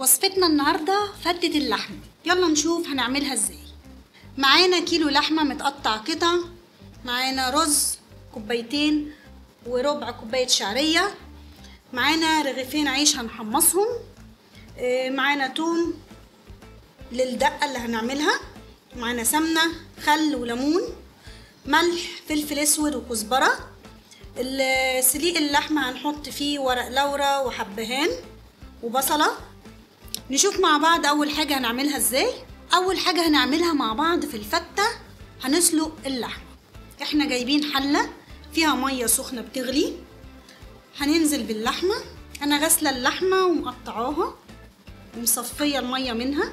وصفتنا النهاردة فتة اللحمة يلا نشوف هنعملها ازاي معانا كيلو لحمة متقطع قطع معانا رز كوبايتين وربع كوباية شعرية معانا رغيفين عيش هنحمصهم آه، معانا توم للدقة اللي هنعملها معانا سمنة خل وليمون ملح فلفل اسود وكزبرة ال- سليق اللحمة هنحط فيه ورق لورا وحبهان وبصلة نشوف مع بعض أول حاجة هنعملها ازاي أول حاجة هنعملها مع بعض في الفتة هنسلق اللحمة احنا جايبين حلة فيها مية سخنة بتغلي هننزل باللحمة أنا غاسلة اللحمة ومقطعاها ومصفية المية منها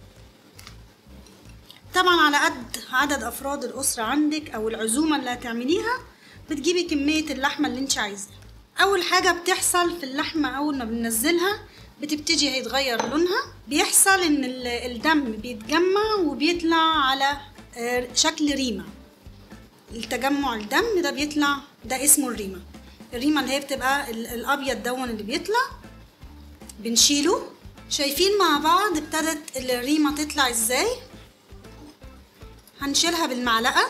طبعا على قد عدد افراد الاسره عندك او العزومه اللي هتعمليها بتجيبي كميه اللحمه اللي انت عايزاها اول حاجه بتحصل في اللحمه اول ما بننزلها بتبتدي هيتغير لونها بيحصل ان ال- الدم بيتجمع وبيطلع على آه، شكل ريمه التجمع الدم ده بيطلع ده اسمه الريمه الريمه اللي هي بتبقى ال- الابيض دون اللي بيطلع بنشيله شايفين مع بعض ابتدت الريمه تطلع ازاي هنشيلها بالمعلقة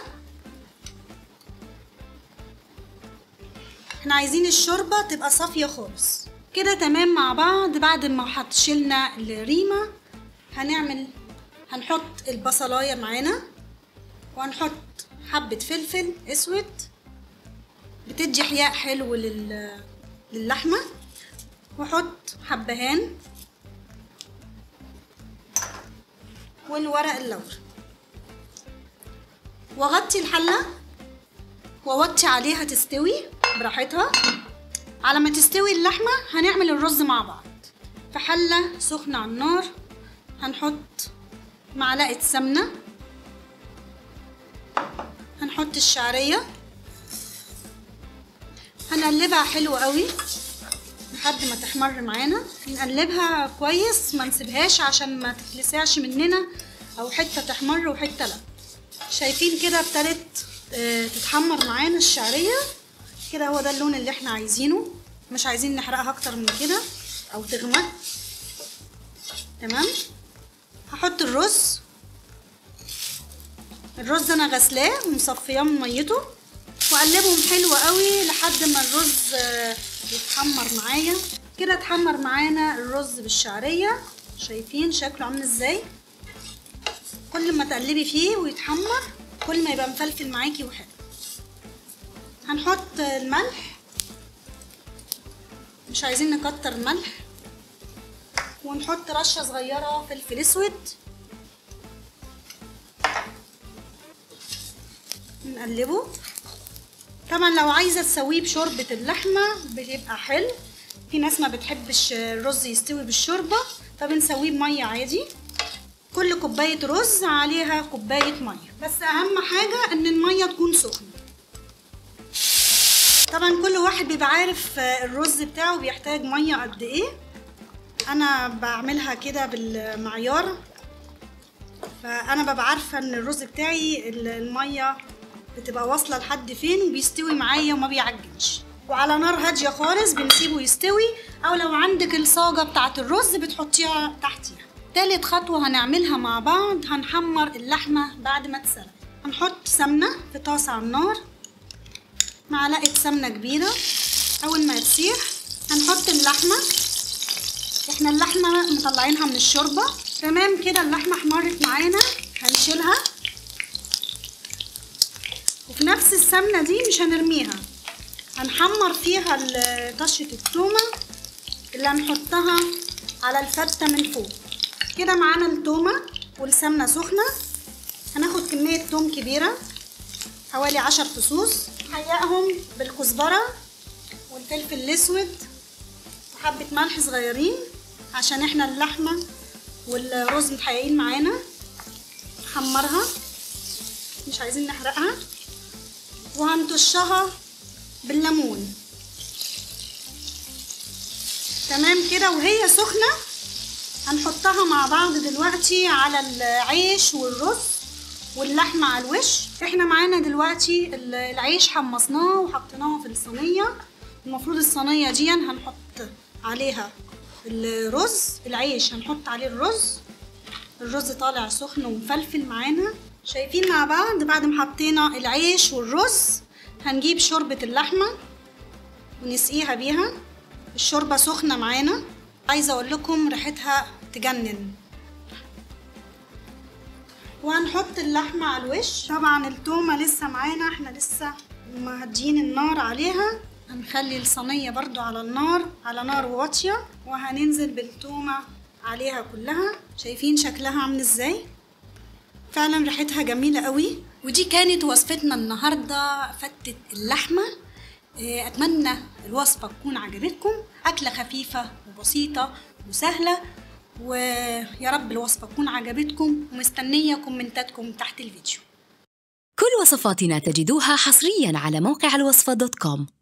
احنا عايزين الشوربة تبقى صافية خالص كده تمام مع بعض بعد ما حط شلنا الريمة هنعمل هنحط البصلاية معانا وهنحط حبة فلفل اسود بتدي حياء حلو لل... للحمة واحط حبهان والورق اللورا واغطي الحلة واوطي عليها تستوي براحتها على ما تستوي اللحمة هنعمل الرز مع بعض في حلة سخنة على النار هنحط معلقة سمنة هنحط الشعرية هنقلبها حلو قوي لحد ما تحمر معانا نقلبها كويس ما نسيبهاش عشان ما تتلسعش مننا او حتة تحمر وحتة لا شايفين كده ابتدت آه، تتحمر معانا الشعرية كده هو ده اللون اللي احنا عايزينه مش عايزين نحرقها اكتر من كده او تغمق تمام هحط الرز الرز انا غسلاه ومصفياه من ميته واقلبهم حلو قوي لحد ما الرز آه، يتحمر معايا كده اتحمر معانا الرز بالشعرية شايفين شكله عامل ازاي كل ما تقلبي فيه ويتحمر كل ما يبقى مفلفل معاكي وحلو هنحط الملح مش عايزين نكتر الملح ونحط رشة صغيرة فلفل اسود نقلبه طبعا لو عايزة تسويه بشوربة اللحمة بيبقى حلو في ناس ما بتحبش الرز يستوي بالشوربة فبنسويه بمية عادي كل كوباية رز عليها كوباية مية بس أهم حاجة إن المية تكون سخنة طبعا كل واحد بيبقى عارف آه، الرز بتاعه بيحتاج مية قد إيه أنا بعملها كده بالمعيار فأنا ببقى عارفة إن الرز بتاعي ال- المية بتبقى واصلة لحد فين وبيستوي معايا وما بيعجنش وعلى نار هادية خالص بنسيبه يستوي أو لو عندك الصاجة بتاعة الرز بتحطيها تحتيها تالت خطوة هنعملها مع بعض هنحمر اللحمة بعد ما تسلق هنحط سمنة في طاسة على النار معلقة سمنة كبيرة أول ما تسيح هنحط اللحمة احنا اللحمة مطلعينها من الشوربة تمام كده اللحمة احمرت معانا هنشيلها وفي نفس السمنة دي مش هنرميها هنحمر فيها ال- طشة التومة اللي هنحطها على الفتة من فوق كده معانا التومة والسمنة سخنة هناخد كمية توم كبيرة حوالي عشر فصوص نحيقهم بالكزبرة والفلفل الأسود وحبة ملح صغيرين عشان احنا اللحمة والرز محيقين معانا نحمرها مش عايزين نحرقها وهنطشها بالليمون تمام كده وهي سخنة هنحطها مع بعض دلوقتي على العيش والرز واللحمة على الوش احنا معانا دلوقتي ال- العيش حمصناه وحطيناه في الصينية المفروض الصينية دي هنحط عليها الرز العيش هنحط عليه الرز الرز طالع سخن ومفلفل معانا شايفين مع بعض بعد ما حطينا العيش والرز هنجيب شوربة اللحمة ونسقيها بيها الشوربة سخنة معانا عايزة اقول لكم ريحتها تجنن وهنحط اللحمة على الوش طبعا التومة لسه معانا احنا لسه مهديين النار عليها هنخلي الصينية برضو على النار على نار واطية وهننزل بالتومة عليها كلها شايفين شكلها عامل ازاي فعلا ريحتها جميلة قوي ودي كانت وصفتنا النهاردة فتة اللحمة اه، أتمنى الوصفة تكون عجبتكم أكلة خفيفة وبسيطة وسهلة ويا رب الوصفة تكون عجبتكم ومستنية كومنتاتكم تحت الفيديو كل وصفاتنا تجدوها حصريا على موقع الوصفة دوت كوم